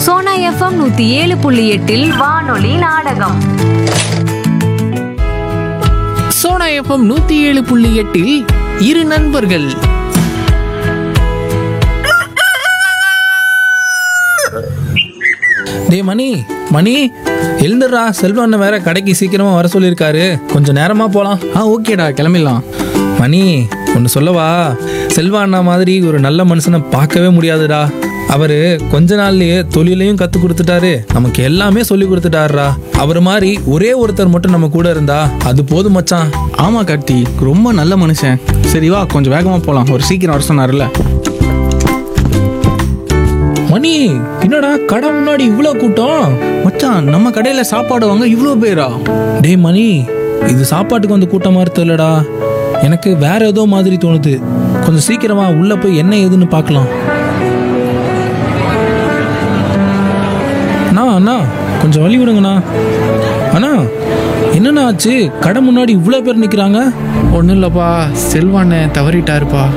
Sona FM நூத்தி ஏழு புள்ளி எட்டில் வானொலி நாடகம் சோனா எஃப்எம் நூத்தி ஏழு புள்ளி எட்டில் இரு நண்பர்கள் டேய் மணி மணி எழுந்துடுறா செல்வம் அண்ணன் வேற கடைக்கு சீக்கிரமா வர சொல்லியிருக்காரு கொஞ்சம் நேரமா போலாம் ஆ ஓகேடா கிளம்பிடலாம் மணி ஒன்று சொல்லவா செல்வா அண்ணா மாதிரி ஒரு நல்ல மனுஷனை பார்க்கவே முடியாதுடா அவரு கொஞ்ச நாள்லயே தொழிலையும் கத்து கொடுத்துட்டாரு நமக்கு எல்லாமே சொல்லி கொடுத்துட்டாருடா அவர் மாதிரி ஒரே ஒருத்தர் மட்டும் நம்ம கூட இருந்தா அது போதும் மச்சான் ஆமா கார்த்தி ரொம்ப நல்ல மனுஷன் சரி வா கொஞ்சம் வேகமா போலாம் ஒரு சீக்கிரம் வர சொன்னார்ல மணி என்னடா கடை முன்னாடி இவ்வளோ கூட்டம் மச்சான் நம்ம கடையில சாப்பாடு வாங்க இவ்வளோ பேரா டேய் மணி இது சாப்பாட்டுக்கு வந்து கூட்டம் மாதிரி தெரியலடா எனக்கு வேற ஏதோ மாதிரி தோணுது கொஞ்சம் சீக்கிரமா உள்ள போய் என்ன ஏதுன்னு பார்க்கலாம் அண்ணா அண்ணா கொஞ்சம் வழி விடுங்கண்ணா அண்ணா என்னண்ணா ஆச்சு கடை முன்னாடி இவ்வளோ பேர் நிற்கிறாங்க ஒன்றும் இல்லைப்பா செல்வானே தவறிட்டாருப்பா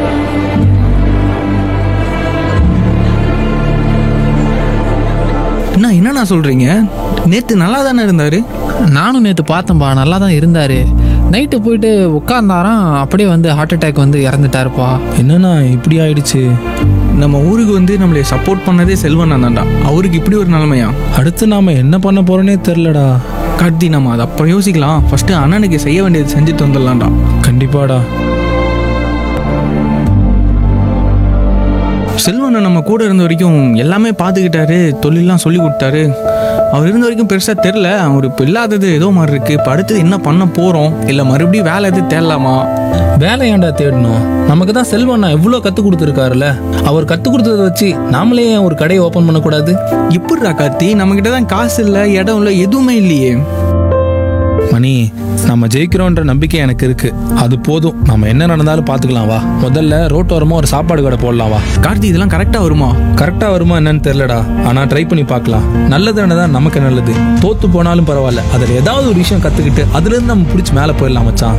என்ன என்னண்ணா சொல்றீங்க நேத்து நல்லா தானே இருந்தாரு நானும் நேற்று பார்த்தேன்ப்பா நல்லா தான் இருந்தார் நைட்டு போயிட்டு உட்கார்ந்தாராம் அப்படியே வந்து ஹார்ட் அட்டாக் வந்து இறந்துட்டாருப்பா என்னண்ணா இப்படி ஆயிடுச்சு நம்ம ஊருக்கு வந்து நம்மளை சப்போர்ட் பண்ணதே செல்வன் தான்டா அவருக்கு இப்படி ஒரு நிலைமையா அடுத்து நாம என்ன பண்ண போறோன்னே தெரிலடா கார்த்தி நம்ம அதை அப்புறம் யோசிக்கலாம் ஃபர்ஸ்ட் அண்ணனுக்கு செய்ய வேண்டியது செஞ்சுட்டு வந்துடலாம்டா கண்டிப்பாடா செல்வன் நம்ம கூட இருந்த வரைக்கும் எல்லாமே பார்த்துக்கிட்டாரு தொழிலெலாம் சொல்லி கொடுத்தாரு அவர் இருந்த வரைக்கும் பெருசாக தெரில அவர் இப்போ இல்லாதது ஏதோ மாதிரி இருக்கு இப்போ அடுத்தது என்ன பண்ண போகிறோம் இல்லை மறுபடியும் வேலை எது தேடலாமா வேலை ஏன்டா தேடணும் நமக்கு தான் செல்வண்ணா எவ்வளோ கற்றுக் கொடுத்துருக்காருல்ல அவர் கற்றுக் கொடுத்ததை வச்சு நாமளே ஏன் ஒரு கடையை ஓப்பன் பண்ணக்கூடாது எப்படிடா கார்த்தி நம்மக்கிட்ட தான் காசு இல்லை இடம் இல்லை எதுவுமே இல்லையே மணி நம்ம ஜெயிக்கிறோன்ற நம்பிக்கை எனக்கு இருக்கு அது போதும் நம்ம என்ன நடந்தாலும் பார்த்துக்கலாம் வா முதல்ல ரோட்டோரமா ஒரு சாப்பாடு கடை போடலாம் வா கார்த்தி இதெல்லாம் கரெக்டாக வருமா கரெக்டாக வருமா என்னன்னு தெரிலடா ஆனால் ட்ரை பண்ணி பார்க்கலாம் நல்லது தான் நமக்கு நல்லது தோத்து போனாலும் பரவாயில்ல அதில் ஏதாவது ஒரு விஷயம் கற்றுக்கிட்டு அதுலேருந்து நம்ம பிடிச்சி மேலே போயிடலாம் மச்சான்